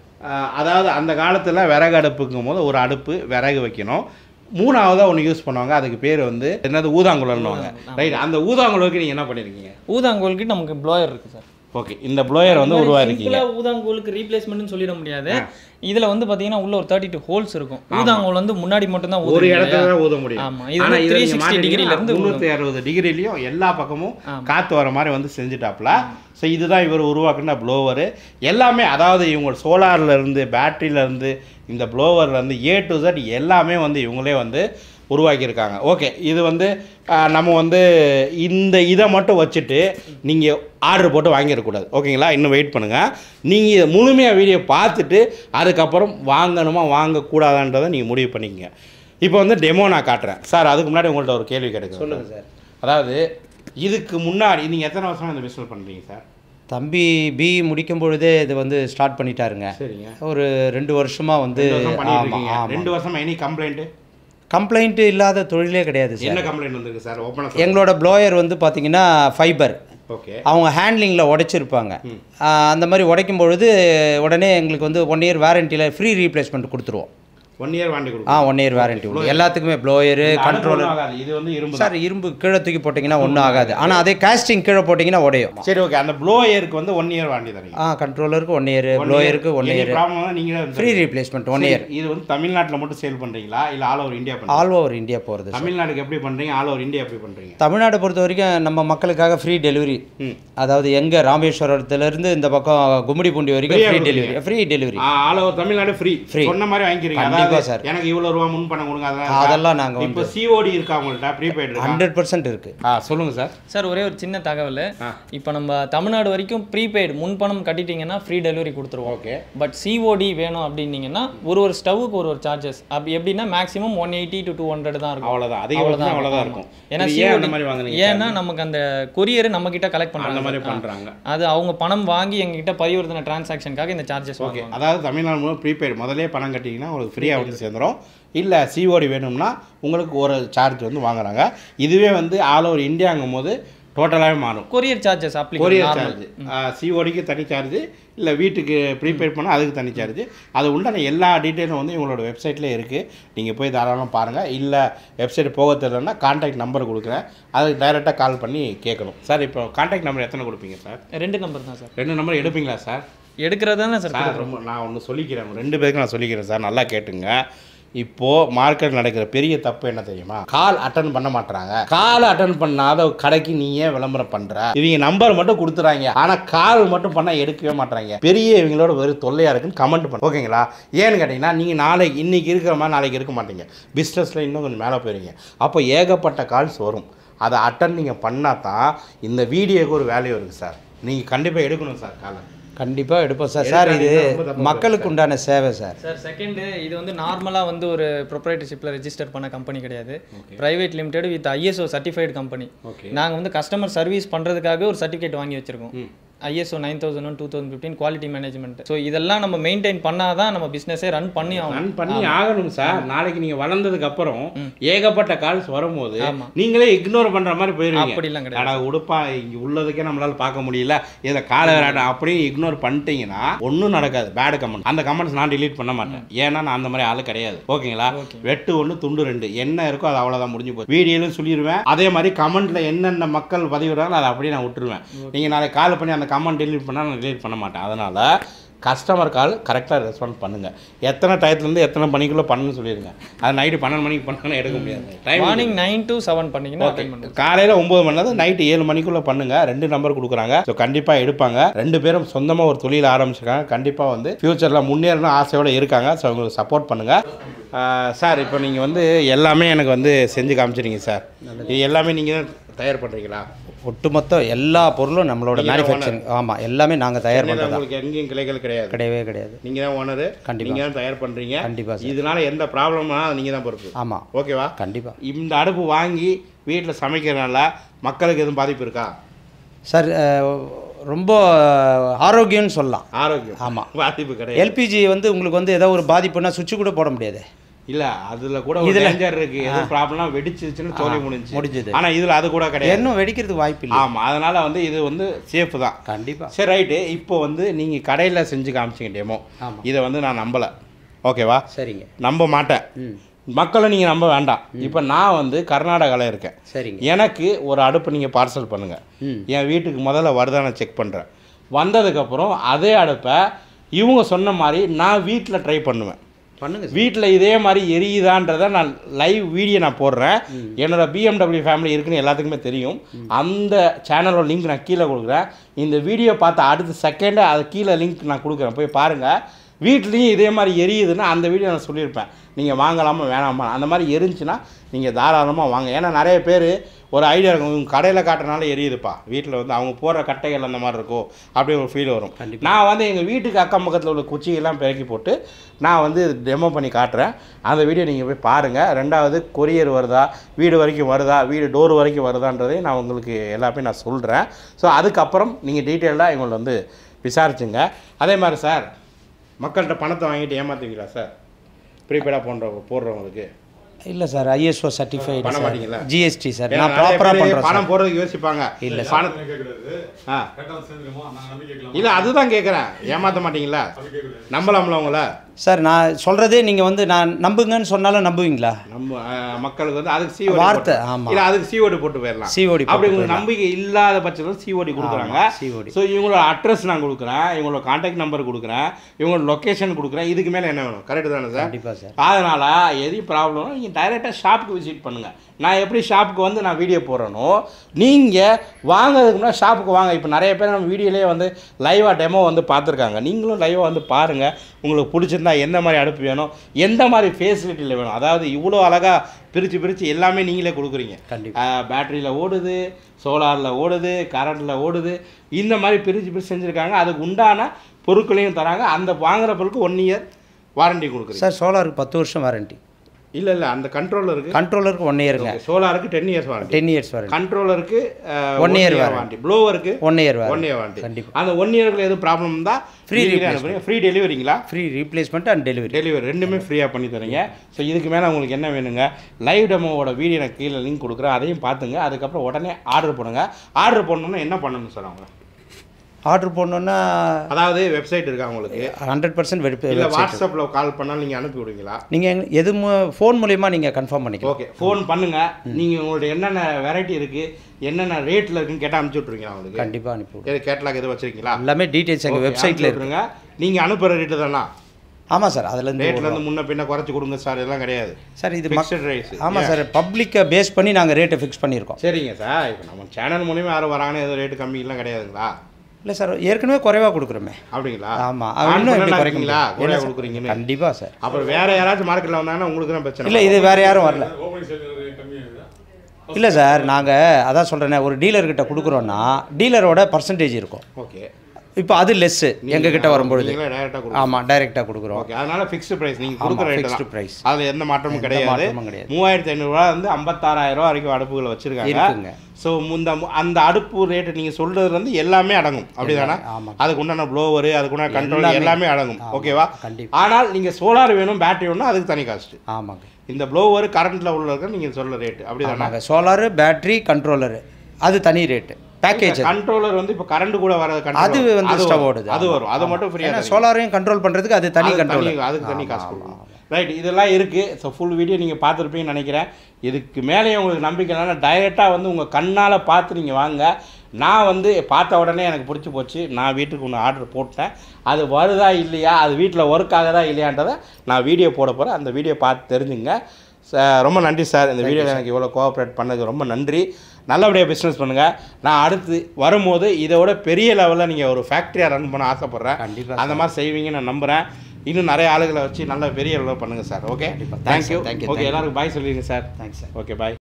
அதாவது அந்த காலத்தில் விறகு அடுப்புங்கும் போது ஒரு அடுப்பு விறகு வைக்கணும் மூணாவதாக ஒன்று யூஸ் பண்ணுவாங்க அதுக்கு பேர் வந்து என்னது ஊதாங்குழல்னுவாங்க ரைட் அந்த ஊதாங்குழலுக்கு நீங்கள் என்ன பண்ணியிருக்கீங்க ஊதாங்கோலுக்கு நமக்கு ப்ளோயர் இருக்குது சார் ஓகே இந்த ப்ளோயர் வந்து உருவாயிருக்கீங்க சிம்பிளாக ஊதாங்கோலுக்கு ரீப்ளேஸ்மெண்ட்னு சொல்லிட முடியாது இதுல வந்து பாத்தீங்கன்னா உள்ள ஒரு தேர்ட்டி டூ ஹோல்ஸ் இருக்கும் ஊதாங்கோல் வந்து முன்னாடி மட்டும் தான் ஒரு இடத்துல தான் ஊத முடியும் ஆமா இது ஆனா வந்து இதை த்ரீ நீங்க சிக்ஸ்டி டிகிரில இருந்து முந்நூற்றி அறுபது டிகிரிலையும் எல்லா பக்கமும் காற்று வர மாதிரி வந்து செஞ்சுட்டாப்புல ஸோ இதுதான் இவர் உருவாக்குன ப்ளோவரு எல்லாமே அதாவது இவங்க சோலார்ல இருந்து பேட்டரியில இருந்து இந்த ப்ளோவர்ல இருந்து ஏ டு Z எல்லாமே வந்து இவங்களே வந்து உருவாக்கியிருக்காங்க ஓகே இது வந்து ஆஹ், நம்ம வந்து இந்த இதை மட்டும் வச்சுட்டு நீங்கள் ஆர்டர் போட்டு வாங்கிடக்கூடாது ஓகேங்களா இன்னும் வெயிட் பண்ணுங்கள் நீங்கள் முழுமையாக வீடியோ பார்த்துட்டு அதுக்கப்புறம் வாங்கணுமா வாங்கக்கூடாதான்றதை நீங்கள் முடிவு பண்ணிக்கங்க இப்போ வந்து டெமோ நான் காட்டுறேன் சார் அதுக்கு முன்னாடி உங்கள்ட்ட ஒரு கேள்வி கேட்குறேன் சொல்லுங்க சார் அதாவது இதுக்கு முன்னாடி நீங்கள் எத்தனை வருஷமா இந்த பிஸ்னஸ் பண்ணுறீங்க சார் தம்பி பிஇ முடிக்கும் பொழுதே இது வந்து ஸ்டார்ட் பண்ணிட்டாருங்க சரிங்க ஒரு ரெண்டு வருஷமா வந்து ரெண்டு வருஷம் பண்ணிட்டு ஆமா, இருக்கீங்க ஆமா. ரெண்டு வருஷமா எனி கம்ப்ளைண்ட் கம்ப்ளைண்ட் இல்லாத தொழிலே கிடையாது சார் என்ன கம்ப்ளைண்ட் வந்திருக்கு சார் ஓப்பனாக எங்களோட ப்ளோயர் வந்து பார்த்தீங்கன்னா ஃபைபர் ஓகே அவங்க ஹேண்ட்லிங்கில் உடைச்சிருப்பாங்க ஆஹ் அந்த மாதிரி உடைக்கும் பொழுது உடனே எங்களுக்கு வந்து ஒன் இயர் வாரண்டியில் ஃப்ரீ ரீப்ளேஸ்மெண்ட் கொடுத்துருவோம் ஒன் இயர் வாண்டி ஆ கொடுக்கும் ஒன் இயர் வாரண்டி உண்டு எல்லாத்துக்குமே ப்ளோயரு கண்ட்ரோலர் ஆகாது இது வந்து இரும்பு தான். சார் இரும்பு கீழே தூக்கி போட்டிங்கன்னா ஒன்றும் ஆகாது ஆனால் அதே காஸ்டிங் கீழே போட்டிங்கன்னா உடையும் சரி ஓகே அந்த ப்ளோயருக்கு வந்து ஒன் இயர் வாண்டி தரீங்க ஆ கண்ட்ரோலருக்கு ஒன் இயர் ப்ளோயருக்கு ஒன் இயர் ப்ராப்ளம் நீங்களே வந்து ஃப்ரீ ரீப்ளேஸ்மெண்ட் ஒன் சரி, இயர் இது வந்து தமிழ்நாட்டில் மட்டும் சேல் பண்ணுறீங்களா இல்லை ஆல் ஓவர் இந்தியா பண்ணுறீங்க ஆல் ஓவர் இந்தியா போகிறது தமிழ்நாடுக்கு எப்படி பண்ணுறீங்க ஆல் ஓவர் இந்தியா எப்படி பண்ணுறீங்க தமிழ்நாடு பொறுத்த வரைக்கும் நம்ம மக்களுக்காக ஃப்ரீ டெலிவரி ம் அதாவது எங்கே ராமேஸ்வரத்துலேருந்து இந்த பக்கம் கும்மிடிப்பூண்டி வரைக்கும் Free-ஆ free delivery free delivery all over Tamil Nadu free Free. சொன்ன மாதிரி வாங்கிக்கிறீங்க கண்டிப்பா அதாவது சார். எனக்கு இவ்வளோ ரூபா முன் பணம் கொடுங்க அதெல்லாம் அதெல்லாம் நாங்கள் இப்போ வந்து சிஓடி இருக்கா உங்கள்ட்ட ப்ரீபெய்டு இருக்கா ஹண்ட்ரட் பர்சன்ட் இருக்குது ஆ சொல்லுங்கள் சார் சார் ஒரே ஒரு சின்ன தகவல் ஆ. இப்போ நம்ம தமிழ்நாடு வரைக்கும் ப்ரீபெய்டு முன்பணம் கட்டிட்டீங்கன்னா ஃப்ரீ டெலிவரி கொடுத்துருவோம் ஓகே பட் சிஓடி வேணும் அப்படின்னீங்கன்னா ஒரு ஒரு ஸ்டவ்வுக்கு ஒரு ஒரு சார்ஜஸ் அப்படி எப்படின்னா maximum one eighty to two hundred தான் இருக்கும் அவ்வளோதான் அதிகபட்சம் அவ்வளோதான் ஆமா. இருக்கும் ஏன்னா இது ஏன் அந்த COD மாதிரி வாங்குறீங்க ஏன்னா நமக்கு அந்த கொரியர் நம்ம கிட்ட கலெக்ட் அந்த பண்றாங்க மாதிரி சார். ஆ. பண்ணுறாங்க அது அவங்க பணம் வாங்கி எங்ககிட்ட பரிவர்த்தனை டிரான்சாக்ஷனுக்காக இந்த சார்ஜஸ் ஓகே வாங்குவாங்க அதாவது தமிழ்நாடு மூலம் ப்ரீபெய்டு முதலே பணம் கட்டிங்கன்னா உங்களுக்கு ஃப்ரீயாக வந்து சேர்ந்துரும் இல்லை சிஓடி வேணும்னா உங்களுக்கு ஒரு சார்ஜ் வந்து வாங்குறாங்க இதுவே வந்து ஆல் ஓவர் இந்தியாங்கும் போது டோட்டலாகவே மாறும் courier charges apply courier charge சிஓடிக்கு தனி சார்ஜ் இல்லை வீட்டுக்கு ப்ரீபெய்ட் பண்ணால் அதுக்கு தனி சார்ஜ் அது உண்டான எல்லா டீட்டெயிலும் வந்து இவங்களோட வெப்சைட்லேயே இருக்குது நீங்கள் போய் தாராளமாக பாருங்கள் இல்லை வெப்சைட் போக தெரியலன்னா கான்டாக்ட் நம்பர் கொடுக்குறேன் அதுக்கு டைரெக்டாக கால் பண்ணி கேட்கணும் சார் இப்போ கான்டாக்ட் நம்பர் எத்தனை கொடுப்பீங்க சார் ரெண்டு நம்பர் தான் சார் ரெண்டு நம்பர் எடுப்பீங்களா சார் எடுக்கிறது தானே சார் சார் ரொம்ப நான் ஒன்று சொல்லிக்கிறேன் ரெண்டு பேருக்கு நான் சொல்லிக்கிறேன் சார் நல்லா கேட்டுங்க இப்போ மார்க்கெட் நடக்கிற பெரிய தப்பு என்ன தெரியுமா கால் அட்டன் பண்ண மாட்டாங்க கால் அட்டன் பண்ணாத கடைக்கு நீ ஏன் விளம்பரம் பண்ற இவங்க நம்பர் மட்டும் கொடுத்துறாங்க ஆனா கால் மட்டும் பண்ணா எடுக்கவே மாட்டாங்க பெரிய இவங்களோட வெறும் தொல்லையா இருக்குன்னு கமெண்ட் பண்ண ஓகேங்களா ஏன்னு கேட்டீங்கன்னா நீங்க நாளைக்கு இன்னைக்கு இருக்கிற மாதிரி நாளைக்கு இருக்க மாட்டீங்க பிஸ்னஸ்ல இன்னும் கொஞ்சம் மேலே போயிருங்க அப்போ ஏகப்பட்ட கால்ஸ் வரும் அதை அட்டன் நீங்கள் பண்ணால் தான் இந்த வீடியோக்கு ஒரு வேல்யூ இருக்குது சார் நீங்கள் கண்டிப்பாக எடுக்கணும் சார் காலை கண்டிப்பாக எடுப்போம் சார் சார் இது ரொம்ப தப்பு மக்களுக்கு உண்டான சேவை சார் சார் செகண்டு இது வந்து நார்மலாக வந்து ஒரு ப்ரொப்ரைட்டர்ஷிப்பில் ரெஜிஸ்டர் பண்ண கம்பெனி கிடையாது private limited with ISO certified company okay நாங்கள் வந்து கஸ்டமர் சர்வீஸ் பண்ணுறதுக்காக ஒரு சர்டிஃபிகேட் வாங்கி வச்சுருக்கோம் ISO nine thousand one two thousand fifteen quality management so இதெல்லாம் நம்ம மெயின்டைன் பண்ணாதான் நம்ம பிஸ்னஸே ரன் பண்ணி ஆகணும் ரன் பண்ணி ஆகணும் சார் நாளைக்கு நீங்க வளர்ந்ததுக்கு அப்புறம் ஏகப்பட்ட கால்ஸ் வரும்போது ஆமா. நீங்களே இக்னோர் பண்ற மாதிரி போயிருவீங்க அப்படிலாம் கிடையாது அடா உடுப்பா இங்க உள்ளதுக்கே நம்மளால பார்க்க முடியல இதை கால விளையாட்டம் அப்படியே இக்னோர் பண்ணிட்டீங்கன்னா ஒன்றும் நடக்காது பேட் கமெண்ட் அந்த கமெண்ட்ஸ் நான் delete பண்ண மாட்டேன் ஏன்னா நான் அந்த மாதிரி ஆளு கிடையாது ஓகேங்களா வெட்டு ஒன்று துண்டு ரெண்டு என்ன இருக்கோ அது அவ்வளோதான் முடிஞ்சு போகுது வீடியோலும் சொல்லிடுவேன் அதே மாதிரி கமெண்ட்ல என்னென்ன மக்கள் பதிவிடுறாங்களோ அதை அப்படியே நான் விட்டுருவேன் நீங்க நாளைக்கு கால் பண்ணி அந்த கமெண்ட் delete பண்ணால் நான் delete பண்ண மாட்டேன் அதனால கஸ்டமர் கால் கரெக்டாக ரெஸ்பாண்ட் பண்ணுங்க எத்தனை டயத்துலேருந்து எத்தனை மணிக்குள்ளே பண்ணுன்னு சொல்லிடுங்க அது நைட்டு பன்னெண்டு மணிக்கு பண்ணாலும் எடுக்க முடியாது time morning nine to seven பண்ணிங்கன்னா அட்டன் பண்ணுவோம் காலையில் ஒம்பது மணி நேரம் நைட்டு ஏழு மணிக்குள்ளே பண்ணுங்க ரெண்டு நம்பர் கொடுக்குறாங்க ஸோ கண்டிப்பாக எடுப்பாங்க ரெண்டு பேரும் சொந்தமாக ஒரு தொழில் ஆரம்பிச்சிருக்காங்க கண்டிப்பாக வந்து ஃப்யூச்சரில் முன்னேறணும் ஆசையோடு இருக்காங்க ஸோ அவங்களுக்கு சப்போர்ட் பண்ணுங்க ஆஹ் சார் இப்போ நீங்கள் வந்து எல்லாமே எனக்கு வந்து செஞ்சு காமிச்சிருங்க சார் இது எல்லாமே நீங்கள் தான் தயார் பண்ணுறீங்களா ஒட்டுமொத்த எல்லா பொருளும் நம்மளோட நீங்க தான் மேனுஃபேக்சரிங் ஆமாம் எல்லாமே நாங்கள் தயார் சென்னையில பண்ணுறது உங்களுக்கு எங்கேயும் கிளைகள் கிடையாது கிடையவே கிடையாது நீங்கள் தான் ஓனரு கண்டிப்பா. நீங்கள் தான் தயார் பண்ணுறீங்க கண்டிப்பா சார். இதனால எந்த ப்ராப்ளம்னா நீங்கள் தான் பொறுப்பு ஆமாம் ஓகேவா கண்டிப்பாக இந்த அடுப்பு வாங்கி வீட்டில் சமைக்கிறதுனால மக்களுக்கு எதுவும் பாதிப்பு இருக்கா சார் அஹ், ரொம்ப ஆரோக்கியம்னு சொல்லலாம் ஆரோக்கியம் ஆமா. பாதிப்பு கிடையாது எல்பிஜி வந்து உங்களுக்கு வந்து ஏதோ ஒரு பாதிப்புனா சுவிட்ச் கூட போட முடியாது இல்ல அதுல கூட ஒரு இதுல- டேஞ்சர் இருக்கு எது ப்ராப்ளம்னா வெடிச்சிருச்சுன்னு சொல்லி முடிஞ்சு முடிஞ்சுது. ஆனா இதுல அது கூட கிடையாது இன்னும் வெடிக்கிறதுக்கு வாய்ப்பு இல்லை ஆமா அதனால வந்து இது வந்து சேஃப் தான் கண்டிப்பாக சரி ரைட்டு இப்போ வந்து நீங்க கடையில செஞ்சு காமிச்சிங்க டெமோ ஆமா. இதை வந்து நான் நம்பல ஓகேவா சரிங்க நம்ப மாட்டேன் ம் மக்களை நீங்க நம்ப வேண்டாம் இப்போ நான் வந்து கர்நாடகாவில் இருக்கேன் சரிங்க எனக்கு ஒரு அடுப்பு நீங்கள் பார்சல் பண்ணுங்க ம் என் வீட்டுக்கு முதல்ல வருதான செக் பண்ணுறேன் வந்ததுக்கப்புறம் அதே அடுப்பை இவங்க சொன்ன மாதிரி நான் வீட்டில் ட்ரை பண்ணுவேன் பண்ணுங்க சார். வீட்டில் இதே மாதிரி எரியுதான்றதை நான் லைவ் வீடியோ நான் போடுறேன் என்னோட பிஎம்டபிள்யூ ஃபேமிலி இருக்குன்னு எல்லாத்துக்குமே தெரியும் அந்த சேனலோட லிங்க் நான் கீழே கொடுக்குறேன் இந்த வீடியோ பார்த்த அடுத்த செகண்டே அது கீழே லிங்க் நான் கொடுக்குறேன் போய் பாருங்கள் வீட்லேயும் இதே மாதிரி எரியுதுன்னா அந்த வீடியோ நான் சொல்லியிருப்பேன் நீங்கள் வாங்கலாமா வேணாமா அந்த மாதிரி எரிஞ்சுன்னா நீங்கள் தாராளமாக வாங்க ஏன்னா நிறைய பேர் ஒரு ஐடியா இருக்கும் இவங்க கடையில் காட்டுறனால எரியுதுப்பா வீட்டில் வந்து அவங்க போடுற கட்டைகள் அந்த மாதிரி இருக்கும் அப்படி ஒரு ஃபீல் வரும் நான் வந்து எங்கள் வீட்டுக்கு அக்கம் பக்கத்தில் உள்ள குச்சியெல்லாம் பிறக்கி போட்டு நான் வந்து டெமோ பண்ணி காட்டுறேன் அந்த வீடியோ நீங்கள் போய் பாருங்கள் ரெண்டாவது கொரியர் வருதா வீடு வரைக்கும் வருதா வீடு டோர் வரைக்கும் வருதான்றதையும் நான் உங்களுக்கு எல்லாமே நான் சொல்கிறேன் ஸோ அதுக்கப்புறம் நீங்கள் டீட்டெயிலாக இவங்களை வந்து விசாரிச்சுங்க அதே மாதிரி சார் மக்கள்கிட்ட பணத்தை வாங்கிட்டு ஏமாத்துவீங்களா சார் ப்ரீபெய்டாக போன்ற போடுறவங்களுக்கு இல்லை சார் ஐஎஸ்ஓ சர்டிஃபைடு பண்ண சார் மாட்டீங்களா? ஜிஎஸ்டி சார் ஏன்னா நான் நிறைய ப்ராப்பராக பேரு பண்ணுறேன் பணம் சார் போடுறதுக்கு யோசிப்பாங்க இல்ல பணம் கேட்கறது ஆ கரெக்டாக சேர்ந்துருமா நாங்கள் நம்பி கேட்கலாம் இல்லை அதுதான் கேட்குறேன் ஏமாற்ற மாட்டீங்களா நம்பலாம்ல உங்களை சார் நான் சொல்கிறதே நீங்கள் வந்து நான் நம்புங்கன்னு சொன்னாலும் நம்புவீங்களா நம்ம அஹ், மக்களுக்கு வந்து அதுக்கு சிஓடி வார்த்தை, ஆமா. இல்ல அதுக்கு சிஓடி போட்டு போயிடலாம் COD போட்டு அப்படி உங்களுக்கு போயிடலாம். நம்பிக்கை இல்லாத பட்சத்தில் சிஓடி கொடுக்குறாங்க ஆமா, COD. ஸோ இவங்களோட அட்ரஸ் நான் கொடுக்குறேன் இவங்களோட கான்டாக்ட் நம்பர் கொடுக்குறேன் இவங்களோட லொக்கேஷன் கொடுக்குறேன் இதுக்கு மேலே என்ன வேணும் கரெக்டு தானே சார் கண்டிப்பாக சார் அதனால் எது ப்ராப்ளம்னா நீங்கள் டைரெக்டாக ஷாப்புக்கு விசிட் பண்ணுங்கள் நான் எப்படி ஷாப்புக்கு வந்து நான் வீடியோ போடுறேனோ நீங்கள் வாங்குறதுக்கு முன்னாடி ஷாப்புக்கு வாங்க இப்போ நிறைய பேர் நம்ம வீடியோலேயே வந்து லைவாக டெமோ வந்து பார்த்துருக்காங்க நீங்களும் லைவாக வந்து பாருங்கள் உங்களுக்கு பிடிச்சிருந்தா எந்த மாதிரி அடுப்பு வேணும் எந்த மாதிரி ஃபேசிலிட்டியில் வேணும் அதாவது இவ்வளோ அழகாக பிரித்து பிரித்து எல்லாமே நீங்களே கொடுக்குறீங்க கண்டிப்பா. பேட்டரியில் ஓடுது சோலாரில் ஓடுது கரண்ட்டில் ஓடுது இந்த மாதிரி பிரித்து பிரித்து செஞ்சுருக்காங்க அதுக்கு உண்டான பொருட்களையும் தராங்க அந்த வாங்குற பொருளுக்கு ஒன் இயர் வாரண்டி கொடுக்குறீங்க சார் சோலாருக்கு பத்து வருஷம் வாரண்டி இல்ல இல்ல அந்த கண்ட்ரோலருக்கு கண்ட்ரோலருக்கு ஒன் இயருங்க சோலாருக்கு ten years warranty ten years warranty கண்ட்ரோலருக்கு One year warranty. வாரண்டி ப்ளோவருக்கு one year one warranty year warranty கண்டிப்பா. அந்த ஒன் இயருக்கு எதுவும் ப்ராப்ளம் இருந்தால் Free ஃப்ரீ ஃப்ரீ டெலிவரிங்களா free replacement and delivery delivery ரெண்டுமே ஃப்ரீயாக பண்ணி தரீங்க ஸோ இதுக்கு மேலே உங்களுக்கு என்ன வேணுங்க லைவ் டெமோவோட வீடியோ நான் கீழே லிங்க் கொடுக்குறேன் அதையும் பார்த்துங்க அதுக்கப்புறம் உடனே ஆர்டர் பண்ணுங்க ஆர்டர் பண்ணணும்னா என்ன பண்ணணும் சார் அவங்க ஆர்டர் பண்ணோன்னா அதாவது வெப்சைட் இருக்கா உங்களுக்கு ஹண்ட்ரட் பர்சன்ட் இல்லை வெப்சைட் வாட்ஸ்அப்பில் கால் பண்ணால் நீங்கள் அனுப்பி விடுவீங்களா நீங்கள் எது ஃபோன் மூலயமா நீங்கள் கன்ஃபார்ம் பண்ணிக்கலாம் ஓகே ஃபோன் பண்ணுங்க நீங்கள் உங்களுடைய என்னென்ன வெரைட்டி இருக்குது என்னென்ன ரேட்டில் இருக்குன்னு கேட்டால் அனுப்பிச்சி விட்ருவீங்க அவங்களுக்கு கண்டிப்பாக அனுப்பிவிடுவோம் எது கேட்லாக் எதுவும் வச்சிருக்கீங்களா எல்லாமே டீட்டெயில்ஸ் எங்கள் வெப்சைட்டில் இருக்கு விட்ருங்க நீங்கள் அனுப்புகிற ரேட்டு தானா ஆமாம் சார் அதுலேருந்து ரேட்ல இருந்து முன்ன பின்ன குறைச்சி கொடுங்க சார் இதெல்லாம் கிடையாது சார் இது மக் ஃபிக்ஸட் ரேட்ஸ் ஆமாம் சார் பப்ளிக்கை பேஸ் பண்ணி நாங்கள் ரேட்டை ஃபிக்ஸ் பண்ணியிருக்கோம் சரிங்க சார் இப்போ நம்ம சேனல் மூலியமாக யாரும் வராங்கன்னு எதுவும் ரேட்டு கம்மிலாம் கிடையாதுங்களா இல்லை சார் ஏற்கனவே குறைவாக கொடுக்குறோமே அப்படிங்களா ஆமாம் ஆன் இன்னும் எப்படி பண்ணலாம் குறைக்க இருக்கீங்களா முடியும்? கூட இல்லை சார். கொடுக்குறீங்கன்னு கண்டிப்பாக சார் அப்புறம் வேற யாராச்சும் மார்க்கெட்டில் வந்தாங்கன்னா உங்களுக்கு தான் பிரச்சனை இல்லை இது வேறு யாரும் வரல ஓப்பனிங் சேல் கம்மியாகுதா இல்லை சார் நாங்கள் அதான் சொல்கிறேனே ஒரு டீலர்கிட்ட கொடுக்குறோன்னா டீலரோட பர்சன்டேஜ் இருக்கும் ஓகே இப்போ அது லெஸ்ஸு எங்ககிட்ட வரும்பொழுது நீங்களே டைரக்டாக கொடுங்க ஆமாம் டைரெக்டாக கொடுக்குறோம் ஓகே அதனால ஃபிக்ஸ்டு பிரைஸ் நீங்கள் ஆமா, கொடுக்குற ரேட் fixed தான் price. அதில் எந்த மாற்றமும் கிடையாது மாற்றமும் கிடையாது. மூவாயிரத்தி ஐநூறுரூவா வந்து ஐம்பத்தாறாயிரம் ரூபா வரைக்கும் அடுப்புகள் வச்சிருக்காங்க இருக்குங்க. ஸோ இந்த மு- அந்த அடுப்பு ரேட்டு நீங்கள் சொல்றது வந்து எல்லாமே அடங்கும் அப்படிதானே ஆமாம். அதுக்கு உண்டான ப்ளோவர் அதுக்கு உண்டான கண்ட்ரோல் எல்லாமே அடங்கும் ஓகேவா கண்டிப்பா. ஆனால் நீங்கள் சோலார் வேணும் பேட்டரி வேணும் அதுக்கு தனி காஸ்ட் ஆமாங்க இந்த ப்ளோவர் கரண்ட்ல உள்ள நீங்கள் சொல்ல ரேட்டு அப்படிதானே ஆமாங்க சோலாரு பேட்டரி கண்ட்ரோலரு அது தனி ரேட்டு பேக்கேஜ் கண்ட்ரோலர் வந்து இப்போ கரண்ட் கூட வர அது வந்து வரும். ஸ்டவ் ஓடுது அது வரும் அது மட்டும் ஃப்ரீயாக ஏன்னா சோலாரையும் கண்ட்ரோல் பண்ணுறதுக்கு அது தனி அதுக்கு கண்ட்ரோல் தனி- அதுக்கு தனி காசு கொடுக்கணும் ரைட் இதெல்லாம் இருக்குது ஸோ ஃபுல் வீடியோ நீங்கள் பார்த்துருப்பீங்கன்னு நினைக்கிறேன் இதுக்கு மேலே உங்களுக்கு நம்பிக்கை இல்லைன்னா டைரெக்டாக வந்து உங்கள் கண்ணால் பார்த்து நீங்கள் வாங்க நான் வந்து பார்த்த உடனே எனக்கு பிடிச்சி போச்சு நான் வீட்டுக்கு ஒன்று ஆர்டர் போட்டேன் அது வருதா இல்லையா அது வீட்டில் ஒர்க் ஆகுதா இல்லையான்றதை நான் வீடியோ போட போகிறேன் அந்த வீடியோ பார்த்து தெரிஞ்சுங்க ச- ரொம்ப நன்றி சார் இந்த வீடியோவில் எனக்கு இவ்வளோ கோஆப்ரேட் பண்ணதுக்கு ரொம்ப நன்றி நல்லபடியாக பிஸ்னஸ் பண்ணுங்கள் நான் அடுத்து வரும்போது இதோட பெரிய லெவலில் நீங்கள் ஒரு ஃபேக்ட்ரியாக ரன் பண்ண ஆசைப்பட்றேன் கண்டிப்பா அந்த மாதிரி செய்வீங்கன்னு நான் நம்புகிறேன் இன்னும் நிறைய ஆளுகளை வச்சு நல்ல பெரிய லெவலில் பண்ணுங்கள் சார் ஓகே கண்டிப்பா. Thanks, thank you sir. Thank you, okay thank you. எல்லாருக்கும் பாய் சொல்லிடுங்க சார் தேங்க்ஸ் சார் ஓகே பாய்